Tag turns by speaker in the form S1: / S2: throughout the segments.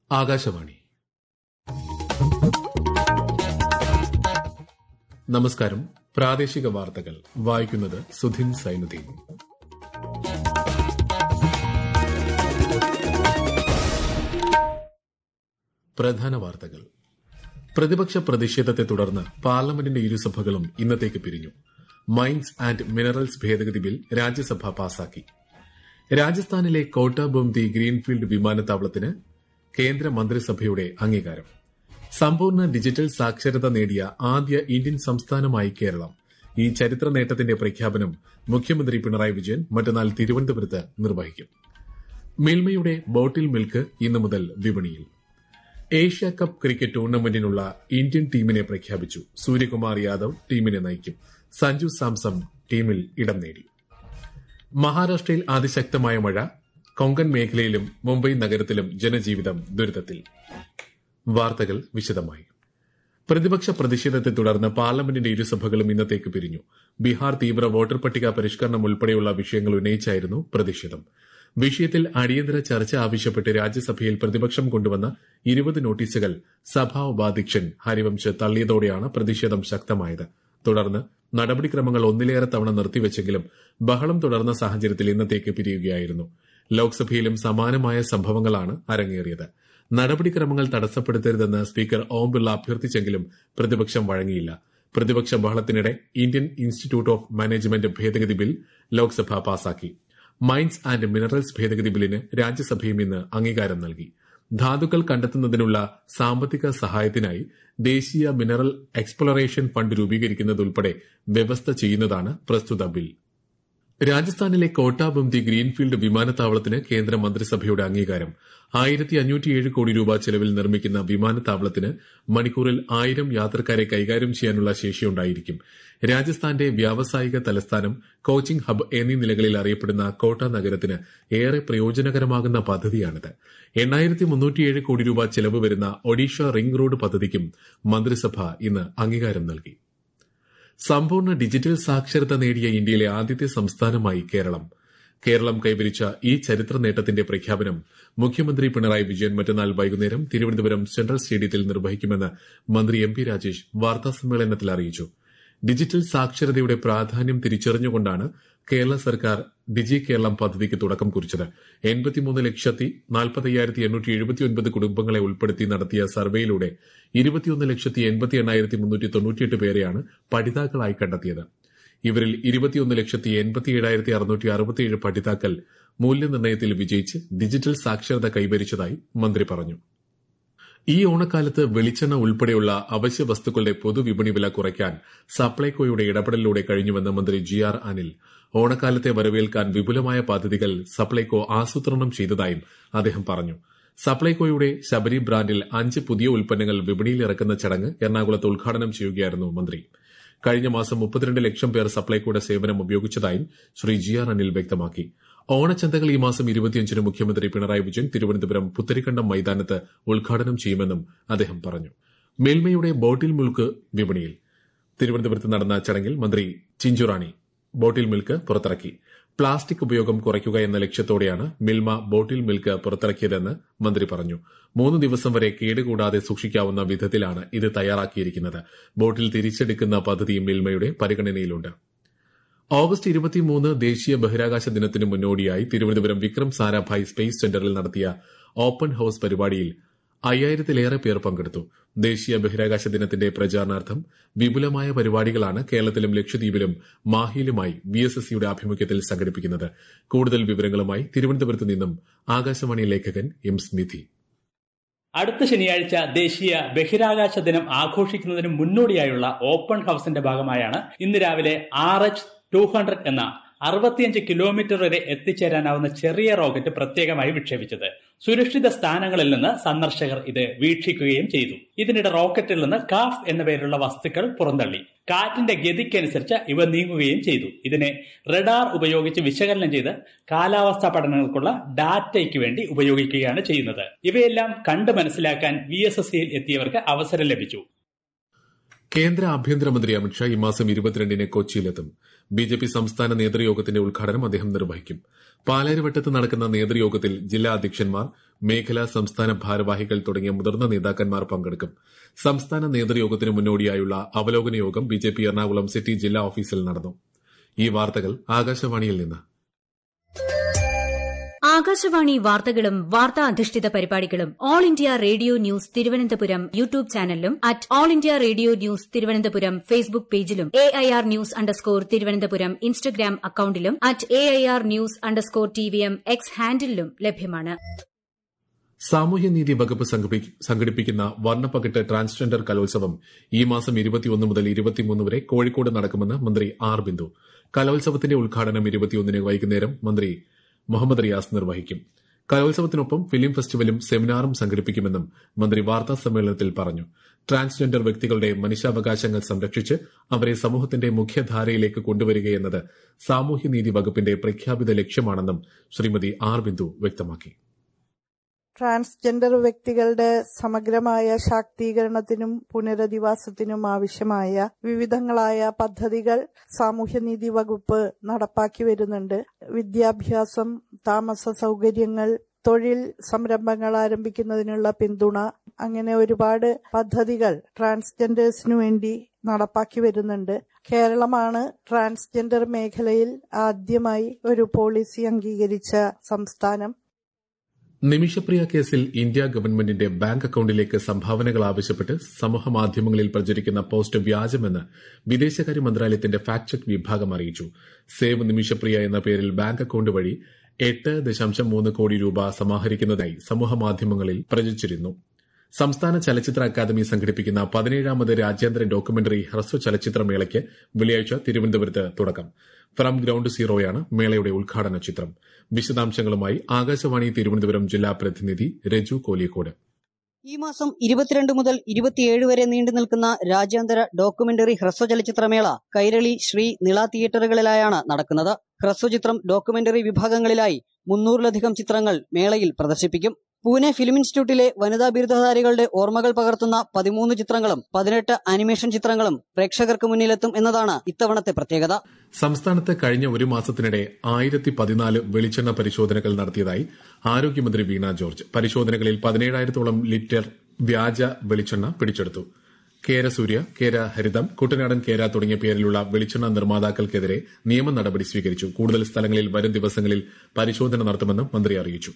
S1: ആകാശവാണി നമസ്കാരം പ്രാദേശിക വാർത്തകൾ വായിക്കുന്നത് സുധിൻ സൈനുദ്ദീൻ പ്രധാന വാർത്തകൾ പ്രതിപക്ഷ പ്രതിഷേധത്തെ തുടർന്ന് പാർലമെന്റിന്റെ ഇരുസഭകളും ഇന്നത്തേക്ക് പിരിഞ്ഞു മൈൻസ് ആൻഡ് മിനറൽസ് ഭേദഗതി ബിൽ രാജ്യസഭ പാസാക്കി രാജസ്ഥാനിലെ കോട്ട ബൊംതി ഗ്രീൻഫീൽഡ് വിമാനത്താവളത്തിന് കേന്ദ്ര മന്ത്രിസഭയുടെ അംഗീകാരം സമ്പൂർണ്ണ ഡിജിറ്റൽ സാക്ഷരത നേടിയ ആദ്യ ഇന്ത്യൻ സംസ്ഥാനമായി കേരളം ഈ ചരിത്ര നേട്ടത്തിന്റെ പ്രഖ്യാപനം മുഖ്യമന്ത്രി പിണറായി വിജയൻ മറ്റന്നാൾ തിരുവനന്തപുരത്ത് നിർവഹിക്കും മിൽമയുടെ ബോട്ടിൽ മിൽക്ക് ഇന്നു മുതൽ വിപണിയിൽ ഏഷ്യ കപ്പ് ക്രിക്കറ്റ് ടൂർണമെന്റിനുള്ള ഇന്ത്യൻ ടീമിനെ പ്രഖ്യാപിച്ചു സൂര്യകുമാർ യാദവ് ടീമിനെ നയിക്കും സഞ്ജു സാംസൺ ടീമിൽ ഇടം നേടി മഹാരാഷ്ട്രയിൽ അതിശക്തമായ മഴ കൊങ്കൺ മേഖലയിലും മുംബൈ നഗരത്തിലും ജനജീവിതം ദുരിതത്തിൽ വാർത്തകൾ വിശദമായി പ്രതിപക്ഷ പ്രതിഷേധത്തെ തുടർന്ന് പാർലമെന്റിന്റെ ഇരുസഭകളും ഇന്നത്തേക്ക് പിരിഞ്ഞു ബീഹാർ തീവ്ര വോട്ടർ പട്ടിക പരിഷ്കരണം ഉൾപ്പെടെയുള്ള വിഷയങ്ങൾ ഉന്നയിച്ചായിരുന്നു പ്രതിഷേധം വിഷയത്തിൽ അടിയന്തര ചർച്ച ആവശ്യപ്പെട്ട് രാജ്യസഭയിൽ പ്രതിപക്ഷം കൊണ്ടുവന്ന ഇരുപത് നോട്ടീസുകൾ സഭാ ഉപാധ്യക്ഷൻ ഹരിവംശ് തള്ളിയതോടെയാണ് പ്രതിഷേധം ശക്തമായത് തുടർന്ന് നടപടിക്രമങ്ങൾ ഒന്നിലേറെ തവണ നിർത്തിവെച്ചെങ്കിലും ബഹളം തുടർന്ന സാഹചര്യത്തിൽ ഇന്നത്തേക്ക് പിരിയുകയായിരുന്നു ലോക്സഭയിലും സമാനമായ സംഭവങ്ങളാണ് അരങ്ങേറിയത് നടപടിക്രമങ്ങൾ തടസ്സപ്പെടുത്തരുതെന്ന് സ്പീക്കർ ഓം ബിർള അഭ്യർത്ഥിച്ചെങ്കിലും പ്രതിപക്ഷം വഴങ്ങിയില്ല പ്രതിപക്ഷ ബഹളത്തിനിടെ ഇന്ത്യൻ ഇൻസ്റ്റിറ്റ്യൂട്ട് ഓഫ് മാനേജ്മെന്റ് ഭേദഗതി ബിൽ ലോക്സഭ പാസാക്കി മൈൻസ് ആൻഡ് മിനറൽസ് ഭേദഗതി ബില്ലിന് രാജ്യസഭയും ഇന്ന് അംഗീകാരം നൽകി ധാതുക്കൾ കണ്ടെത്തുന്നതിനുള്ള സാമ്പത്തിക സഹായത്തിനായി ദേശീയ മിനറൽ എക്സ്പ്ലോറേഷൻ ഫണ്ട് രൂപീകരിക്കുന്നതുൾപ്പെടെ വ്യവസ്ഥ ചെയ്യുന്നതാണ് പ്രസ്തുത ബിൽ രാജസ്ഥാനിലെ കോട്ട ബംതി ഗ്രീൻഫീൽഡ് വിമാനത്താവളത്തിന് കേന്ദ്ര മന്ത്രിസഭയുടെ അംഗീകാരം ആയിരത്തി അഞ്ഞൂറ്റിയേഴ് കോടി രൂപ ചെലവിൽ നിർമ്മിക്കുന്ന വിമാനത്താവളത്തിന് മണിക്കൂറിൽ ആയിരം യാത്രക്കാരെ കൈകാര്യം ചെയ്യാനുള്ള ശേഷിയുണ്ടായിരിക്കും രാജസ്ഥാന്റെ വ്യാവസായിക തലസ്ഥാനം കോച്ചിംഗ് ഹബ് എന്നീ നിലകളിൽ അറിയപ്പെടുന്ന കോട്ട നഗരത്തിന് ഏറെ പ്രയോജനകരമാകുന്ന പദ്ധതിയാണിത് എണ്ണായിരത്തി മുന്നൂറ്റിയേഴ് കോടി രൂപ ചെലവ് വരുന്ന ഒഡീഷ റിംഗ് റോഡ് പദ്ധതിക്കും മന്ത്രിസഭ ഇന്ന് അംഗീകാരം നൽകി സമ്പൂർണ്ണ ഡിജിറ്റൽ സാക്ഷരത നേടിയ ഇന്ത്യയിലെ ആദ്യത്തെ സംസ്ഥാനമായി കേരളം കേരളം കൈവരിച്ച ഈ ചരിത്ര നേട്ടത്തിന്റെ പ്രഖ്യാപനം മുഖ്യമന്ത്രി പിണറായി വിജയൻ മറ്റന്നാൾ വൈകുന്നേരം തിരുവനന്തപുരം സെൻട്രൽ സ്റ്റേഡിയത്തിൽ നിർവഹിക്കുമെന്ന് മന്ത്രി എം പി രാജേഷ് വാർത്താസമ്മേളനത്തിൽ അറിയിച്ചു ഡിജിറ്റൽ സാക്ഷരതയുടെ പ്രാധാന്യം തിരിച്ചറിഞ്ഞുകൊണ്ടാണ് കേരള സർക്കാർ ഡിജി കേരളം പദ്ധതിക്ക് തുടക്കം കുറിച്ചത് എൺപത്തിമൂന്ന് ലക്ഷത്തി നാൽപ്പത്തയ്യായിരത്തി എണ്ണൂറ്റി എഴുപത്തിയൊൻപത് കുടുംബങ്ങളെ ഉൾപ്പെടുത്തി നടത്തിയ സർവേയിലൂടെ ഇരുപത്തിയൊന്ന് ലക്ഷത്തി എൺപത്തി എണ്ണായിരത്തി മുന്നൂറ്റി തൊണ്ണൂറ്റിയെട്ട് പേരെയാണ് പഠിതാക്കളായി കണ്ടെത്തിയത് ഇവരിൽ ഇരുപത്തിയൊന്ന് ലക്ഷത്തി എൺപത്തി ഏഴായിരത്തി അറുന്നൂറ്റി അറുപത്തിയേഴ് പഠിതാക്കൾ മൂല്യനിർണ്ണയത്തിൽ വിജയിച്ച് ഡിജിറ്റൽ സാക്ഷരത കൈവരിച്ചതായി മന്ത്രി പറഞ്ഞു ഈ ഓണക്കാലത്ത് വെളിച്ചെണ്ണ ഉൾപ്പെടെയുള്ള അവശ്യ വസ്തുക്കളുടെ പൊതുവിപണി വില കുറയ്ക്കാൻ സപ്ലൈകോയുടെ ഇടപെടലിലൂടെ കഴിഞ്ഞുവെന്ന് മന്ത്രി ജി ആർ അനിൽ ഓണക്കാലത്തെ വരവേൽക്കാൻ വിപുലമായ പദ്ധതികൾ സപ്ലൈകോ ആസൂത്രണം ചെയ്തതായും അദ്ദേഹം പറഞ്ഞു സപ്ലൈകോയുടെ ശബരി ബ്രാൻഡിൽ അഞ്ച് പുതിയ ഉൽപ്പന്നങ്ങൾ വിപണിയിൽ ഇറക്കുന്ന ചടങ്ങ് എറണാകുളത്ത് ഉദ്ഘാടനം ചെയ്യുകയായിരുന്നു മന്ത്രി കഴിഞ്ഞ മാസം മുപ്പത്തിരണ്ട് ലക്ഷം പേർ സപ്ലൈകോയുടെ സേവനം ഉപയോഗിച്ചതായും ശ്രീ ജി ആർ അനിൽ വ്യക്തമാക്കി ഓണച്ചന്തകൾ ഈ മാസം ഇരുപത്തിയഞ്ചിന് മുഖ്യമന്ത്രി പിണറായി വിജയൻ തിരുവനന്തപുരം പുത്തരിക്കണ്ടം മൈതാനത്ത് ഉദ്ഘാടനം ചെയ്യുമെന്നും അദ്ദേഹം പറഞ്ഞു മേൽമയുടെ ബോട്ടിൽ മിൽക്ക് വിപണിയിൽ തിരുവനന്തപുരത്ത് നടന്ന ചടങ്ങിൽ മന്ത്രി ചിഞ്ചുറാണി ബോട്ടിൽ മിൽക്ക് പുറത്തിറക്കി പ്ലാസ്റ്റിക് ഉപയോഗം കുറയ്ക്കുക എന്ന ലക്ഷ്യത്തോടെയാണ് മിൽമ ബോട്ടിൽ മിൽക്ക് പുറത്തിറക്കിയതെന്ന് മന്ത്രി പറഞ്ഞു മൂന്ന് ദിവസം വരെ കേടുകൂടാതെ സൂക്ഷിക്കാവുന്ന വിധത്തിലാണ് ഇത് തയ്യാറാക്കിയിരിക്കുന്നത് ബോട്ടിൽ തിരിച്ചെടുക്കുന്ന പദ്ധതിയും മിൽമയുടെ പരിഗണനയിലുണ്ട് ഓഗസ്റ്റ് ഇരുപത്തിമൂന്ന് ദേശീയ ബഹിരാകാശ ദിനത്തിന് മുന്നോടിയായി തിരുവനന്തപുരം വിക്രം സാരാഭായ് സ്പേസ് സെന്ററിൽ നടത്തിയ ഓപ്പൺ ഹൌസ് പരിപാടിയിൽ അയ്യായിരത്തിലേറെ പേർ പങ്കെടുത്തു ദേശീയ ബഹിരാകാശ ദിനത്തിന്റെ പ്രചാരണാർത്ഥം വിപുലമായ പരിപാടികളാണ് കേരളത്തിലും ലക്ഷദ്വീപിലും മാഹിയിലുമായി ബി എസ് എസ് സിയുടെ ആഭിമുഖ്യത്തിൽ സംഘടിപ്പിക്കുന്നത് കൂടുതൽ വിവരങ്ങളുമായി തിരുവനന്തപുരത്ത് നിന്നും ആകാശവാണി ലേഖകൻ എം സ്മിതി
S2: അടുത്ത ശനിയാഴ്ച ദേശീയ ബഹിരാകാശ ദിനം ആഘോഷിക്കുന്നതിന് മുന്നോടിയായുള്ള ഓപ്പൺ ഹൌസിന്റെ ഭാഗമായാണ് ഇന്ന് രാവിലെ ആർ എച്ച് ടു ഹൺഡ്രഡ് എന്ന അറുപത്തിയഞ്ച് കിലോമീറ്റർ വരെ എത്തിച്ചേരാനാവുന്ന ചെറിയ റോക്കറ്റ് പ്രത്യേകമായി വിക്ഷേപിച്ചത് സുരക്ഷിത സ്ഥാനങ്ങളിൽ നിന്ന് സന്ദർശകർ ഇത് വീക്ഷിക്കുകയും ചെയ്തു ഇതിനിടെ റോക്കറ്റിൽ നിന്ന് കാഫ് എന്ന പേരുള്ള വസ്തുക്കൾ പുറന്തള്ളി കാറ്റിന്റെ ഗതിക്കനുസരിച്ച് ഇവ നീങ്ങുകയും ചെയ്തു ഇതിനെ റഡാർ ഉപയോഗിച്ച് വിശകലനം ചെയ്ത് കാലാവസ്ഥാ പഠനങ്ങൾക്കുള്ള ഡാറ്റയ്ക്ക് വേണ്ടി ഉപയോഗിക്കുകയാണ് ചെയ്യുന്നത് ഇവയെല്ലാം കണ്ടു മനസ്സിലാക്കാൻ വി എസ് എസ് സിയിൽ എത്തിയവർക്ക് അവസരം ലഭിച്ചു
S1: കേന്ദ്ര ആഭ്യന്തരമന്ത്രി അമിത്ഷാ ഈ മാസം ഇരുപത്തിരണ്ടിന് കൊച്ചിയിലെത്തും ബി ജെ പി സംസ്ഥാന നേതൃയോഗത്തിന്റെ ഉദ്ഘാടനം അദ്ദേഹം നിർവഹിക്കും പാലാരിവട്ടത്ത് നടക്കുന്ന നേതൃയോഗത്തിൽ ജില്ലാ അധ്യക്ഷന്മാർ മേഖലാ സംസ്ഥാന ഭാരവാഹികൾ തുടങ്ങിയ മുതിർന്ന നേതാക്കന്മാർ പങ്കെടുക്കും സംസ്ഥാന നേതൃയോഗത്തിന് മുന്നോടിയായുള്ള അവലോകന യോഗം ബിജെപി എറണാകുളം സിറ്റി ജില്ലാ ഓഫീസിൽ നടന്നു ഈ വാർത്തകൾ ആകാശവാണിയിൽ നിന്ന്
S3: ആകാശവാണി വാർത്തകളും വാർത്താ അധിഷ്ഠിത പരിപാടികളും All India radio news Thiruvananthapuram YouTube ചാനലിലും at all India radio news Thiruvananthapuram Facebook പേജിലും A I R news underscore Thiruvananthapuram Instagram അക്കൌണ്ടിലും at A I R news underscore T V M X ഹാൻഡിലും ലഭ്യമാണ്
S1: സാമൂഹ്യനീതി വകുപ്പ് സംഘടിപ്പിക്കുന്ന വർണ്ണപ്പകിട്ട് ട്രാൻസ്ജെൻഡർ കലോത്സവം ഈ മാസം ഇരുപത്തിയൊന്ന് മുതൽ ഇരുപത്തിമൂന്ന് വരെ കോഴിക്കോട് നടക്കുമെന്ന് മന്ത്രി ആർ ബിന്ദു കലോത്സവത്തിന്റെ ഉദ്ഘാടനം ഇരുപത്തിയൊന്നിന് വൈകുന്നേരം മന്ത്രി മുഹമ്മദ് റിയാസ് നിർവഹിക്കും കലോത്സവത്തിനൊപ്പം ഫിലിം ഫെസ്റ്റിവലും സെമിനാറും സംഘടിപ്പിക്കുമെന്നും മന്ത്രി വാർത്താ സമ്മേളനത്തിൽ പറഞ്ഞു ട്രാൻസ്ജെൻഡർ വ്യക്തികളുടെ മനുഷ്യാവകാശങ്ങൾ സംരക്ഷിച്ച് അവരെ സമൂഹത്തിന്റെ മുഖ്യധാരയിലേക്ക് കൊണ്ടുവരികയെന്നത് സാമൂഹ്യനീതി വകുപ്പിന്റെ പ്രഖ്യാപിത ലക്ഷ്യമാണെന്നും ശ്രീമതി ആർ ബിന്ദു വ്യക്തമാക്കി
S4: ട്രാൻസ്ജെൻഡർ വ്യക്തികളുടെ സമഗ്രമായ ശാക്തീകരണത്തിനും പുനരധിവാസത്തിനും ആവശ്യമായ വിവിധങ്ങളായ പദ്ധതികൾ സാമൂഹ്യനീതി വകുപ്പ് നടപ്പാക്കി വരുന്നുണ്ട് വിദ്യാഭ്യാസം താമസ സൗകര്യങ്ങൾ തൊഴിൽ സംരംഭങ്ങൾ ആരംഭിക്കുന്നതിനുള്ള പിന്തുണ അങ്ങനെ ഒരുപാട് പദ്ധതികൾ ട്രാൻസ്ജെൻഡേഴ്സിനു വേണ്ടി നടപ്പാക്കി വരുന്നുണ്ട് കേരളമാണ് ട്രാൻസ്ജെൻഡർ മേഖലയിൽ ആദ്യമായി ഒരു പോളിസി അംഗീകരിച്ച സംസ്ഥാനം
S1: നിമിഷപ്രിയ കേസിൽ ഇന്ത്യ ഗവൺമെന്റിന്റെ ബാങ്ക് അക്കൌണ്ടിലേക്ക് സംഭാവനകൾ ആവശ്യപ്പെട്ട് സമൂഹമാധ്യമങ്ങളിൽ പ്രചരിക്കുന്ന പോസ്റ്റ് വ്യാജമെന്ന് വിദേശകാര്യ മന്ത്രാലയത്തിന്റെ ഫാക്ട് ചെക്ക് വിഭാഗം അറിയിച്ചു സേവ് നിമിഷപ്രിയ എന്ന പേരിൽ ബാങ്ക് അക്കൌണ്ട് വഴി എട്ട് ദശാംശം മൂന്ന് കോടി രൂപ സമാഹരിക്കുന്നതായി സമൂഹമാധ്യമങ്ങളിൽ പ്രചരിച്ചിരുന്നു സംസ്ഥാന ചലച്ചിത്ര അക്കാദമി സംഘടിപ്പിക്കുന്ന പതിനേഴാമത് രാജ്യാന്തര ഡോക്യുമെന്ററി ഹ്രസ്വ ചലച്ചിത്ര മേളയ്ക്ക് വെള്ളിയാഴ്ച തിരുവനന്തപുരത്ത് തുടക്കം ഫ്രം ഗ്രൌണ്ട് സീറോയാണ് മേളയുടെ ഉദ്ഘാടന ചിത്രം വിശദാംശങ്ങളുമായി ആകാശവാണി തിരുവനന്തപുരം ജില്ലാ പ്രതിനിധി രജു കോലിയക്കോട്
S5: ഈ മാസം ഇരുപത്തിരണ്ട് മുതൽ ഇരുപത്തിയേഴ് വരെ നീണ്ടു നിൽക്കുന്ന രാജ്യാന്തര ഡോക്യുമെന്ററി ഹ്രസ്വചലച്ചിത്രമേള കൈരളി ശ്രീ നിള തിയേറ്ററുകളിലായാണ് നടക്കുന്നത് ഹ്രസ്വചിത്രം ഡോക്യുമെന്ററി വിഭാഗങ്ങളിലായി മുന്നൂറിലധികം ചിത്രങ്ങൾ മേളയിൽ പ്രദർശിപ്പിക്കും പൂനെ ഫിലിം ഇൻസ്റ്റിറ്റ്യൂട്ടിലെ വനിതാ ബിരുദധാരികളുടെ ഓർമ്മകൾ പകർത്തുന്ന പതിമൂന്ന് ചിത്രങ്ങളും പതിനെട്ട് ആനിമേഷൻ ചിത്രങ്ങളും പ്രേക്ഷകർക്ക് മുന്നിലെത്തും എന്നതാണ് ഇത്തവണത്തെ പ്രത്യേകത
S1: സംസ്ഥാനത്ത് കഴിഞ്ഞ ഒരു മാസത്തിനിടെ ആയിരത്തി പതിനാല് വെളിച്ചെണ്ണ പരിശോധനകൾ നടത്തിയതായി ആരോഗ്യമന്ത്രി വീണ ജോർജ് പരിശോധനകളിൽ പതിനേഴായിരത്തോളം ലിറ്റർ വ്യാജ വെളിച്ചെണ്ണ പിടിച്ചെടുത്തു കേര സൂര്യ കേര ഹരിതം കുട്ടനാടൻ കേര തുടങ്ങിയ പേരിലുള്ള വെളിച്ചെണ്ണ നിർമ്മാതാക്കൾക്കെതിരെ നിയമ നടപടി സ്വീകരിച്ചു കൂടുതൽ സ്ഥലങ്ങളിൽ വരും ദിവസങ്ങളിൽ പരിശോധന നടത്തുമെന്നും മന്ത്രി അറിയിച്ചു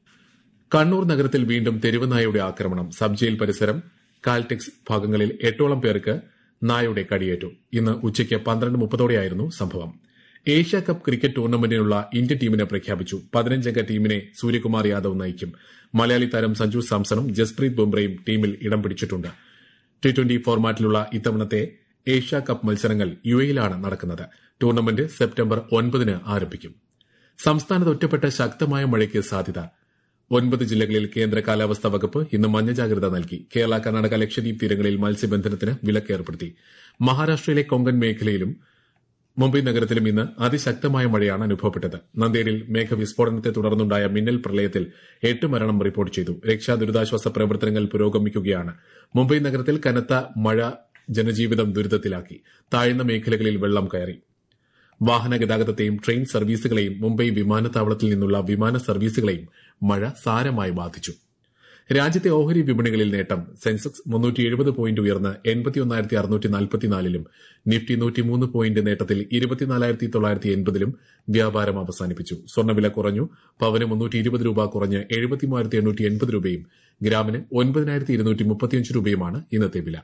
S1: കണ്ണൂർ നഗരത്തിൽ വീണ്ടും തെരുവ് നായയുടെ ആക്രമണം സബ് ജയിൽ പരിസരം കാൽടെക്സ് ഭാഗങ്ങളിൽ എട്ടോളം പേർക്ക് നായയുടെ കടിയേറ്റു ഇന്ന് ഉച്ചയ്ക്ക് പന്ത്രണ്ട് മുപ്പതോടെയായിരുന്നു സംഭവം ഏഷ്യ കപ്പ് ക്രിക്കറ്റ് ടൂർണമെന്റിനുള്ള ഇന്ത്യൻ ടീമിനെ പ്രഖ്യാപിച്ചു പതിനഞ്ചംഗ ടീമിനെ സൂര്യകുമാർ യാദവ് നയിക്കും മലയാളി താരം സഞ്ജു സാംസണും ജസ്പ്രീത് ബുംറയും ടീമിൽ ഇടം പിടിച്ചിട്ടുണ്ട് ടി ട്വന്റി ഫോർമാറ്റിലുള്ള ഇത്തവണത്തെ ഏഷ്യ കപ്പ് മത്സരങ്ങൾ യുഎയിലാണ് നടക്കുന്നത് ടൂർണമെന്റ് സെപ്റ്റംബർ ഒൻപതിന് ആരംഭിക്കും സംസ്ഥാനത്ത് ഒറ്റപ്പെട്ട ശക്തമായ മഴയ്ക്ക് സാധ്യത ഒൻപത് ജില്ലകളിൽ കേന്ദ്ര കാലാവസ്ഥാ വകുപ്പ് ഇന്ന് മഞ്ഞ ജാഗ്രത നൽകി കേരള കർണാടക ലക്ഷദ്വീപ് തീരങ്ങളിൽ മത്സ്യബന്ധനത്തിന് വിലക്ക് ഏർപ്പെടുത്തി മഹാരാഷ്ട്രയിലെ കൊങ്കൺ മേഖലയിലും മുംബൈ നഗരത്തിലും ഇന്ന് അതിശക്തമായ മഴയാണ് അനുഭവപ്പെട്ടത് നന്ദേരിൽ മേഘവിസ്ഫോടനത്തെ തുടർന്നുണ്ടായ മിന്നൽ പ്രളയത്തിൽ എട്ട് മരണം റിപ്പോർട്ട് ചെയ്തു രക്ഷാ ദുരിതാശ്വാസ പ്രവർത്തനങ്ങൾ പുരോഗമിക്കുകയാണ് മുംബൈ നഗരത്തിൽ കനത്ത മഴ ജനജീവിതം ദുരിതത്തിലാക്കി താഴ്ന്ന മേഖലകളിൽ വെള്ളം കയറി വാഹന ഗതാഗതത്തെയും ട്രെയിൻ സർവീസുകളെയും മുംബൈ വിമാനത്താവളത്തിൽ നിന്നുള്ള വിമാന സർവീസുകളെയും മഴ സാരമായി ബാധിച്ചു രാജ്യത്തെ ഓഹരി വിപണികളിൽ നേട്ടം സെൻസെക്സ് മുന്നൂറ്റി എഴുപത് പോയിന്റ് ഉയർന്ന് എൺപത്തിയൊന്നായിരത്തി അറുന്നൂറ്റി നാൽപ്പത്തിനാലിലും നിഫ്റ്റി നൂറ്റിമൂന്ന് പോയിന്റ് നേട്ടത്തിൽ ഇരുപത്തിനാലായിരത്തി തൊള്ളായിരത്തി എൺപതിലും വ്യാപാരം അവസാനിപ്പിച്ചു സ്വർണ്ണവില കുറഞ്ഞു പവന് മുന്നൂറ്റി ഇരുപത് രൂപ കുറഞ്ഞ് എഴുപത്തിമൂവായിരത്തി എണ്ണൂറ്റി എൺപത് രൂപയും ഗ്രാമിന് ഒൻപതിനായിരത്തി ഇരുന്നൂറ്റി മുപ്പത്തിയഞ്ച് രൂപയുമാണ് ഇന്നത്തെ വില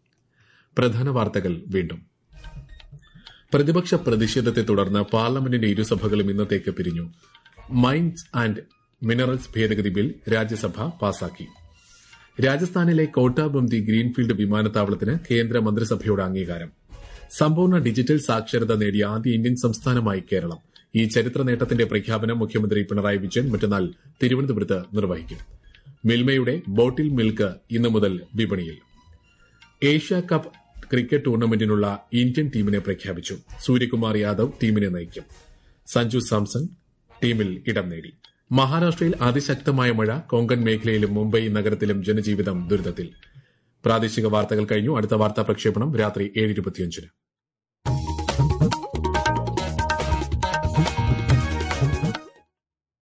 S1: പ്രധാന വാർത്തകൾ വീണ്ടും പ്രതിപക്ഷ പ്രതിഷേധത്തെ തുടർന്ന് പാർലമെന്റിന്റെ ഇരുസഭകളും ഇന്നത്തേക്ക് പിരിഞ്ഞു മൈൻസ് ആൻഡ് മിനറൽസ് ഭേദഗതി ബിൽ രാജ്യസഭ പാസാക്കി രാജസ്ഥാനിലെ കോട്ടാബന്തി ഗ്രീൻഫീൽഡ് വിമാനത്താവളത്തിന് കേന്ദ്ര മന്ത്രിസഭയുടെ അംഗീകാരം സമ്പൂർണ്ണ ഡിജിറ്റൽ സാക്ഷരത നേടിയ ആദ്യ ഇന്ത്യൻ സംസ്ഥാനമായി കേരളം ഈ ചരിത്ര നേട്ടത്തിന്റെ പ്രഖ്യാപനം മുഖ്യമന്ത്രി പിണറായി വിജയൻ മറ്റന്നാൾ തിരുവനന്തപുരത്ത് നിർവഹിക്കും മിൽമയുടെ ബോട്ടിൽ മിൽക്ക് ഇന്നു മുതൽ വിപണിയിൽ ഏഷ്യ കപ്പ് ക്രിക്കറ്റ് ടൂർണമെന്റിനുള്ള ഇന്ത്യൻ ടീമിനെ പ്രഖ്യാപിച്ചു സൂര്യകുമാർ യാദവ് ടീമിനെ നയിക്കും സഞ്ജു സാംസൺ ടീമിൽ ഇടം നേടി മഹാരാഷ്ട്രയിൽ അതിശക്തമായ മഴ കൊങ്കൺ മേഖലയിലും മുംബൈ നഗരത്തിലും ജനജീവിതം ദുരിതത്തിൽ പ്രാദേശിക വാർത്തകൾ കഴിഞ്ഞു അടുത്ത വാർത്താ പ്രക്ഷേപണം രാത്രി ഏഴ് ഇരുപത്തിയഞ്ചിന്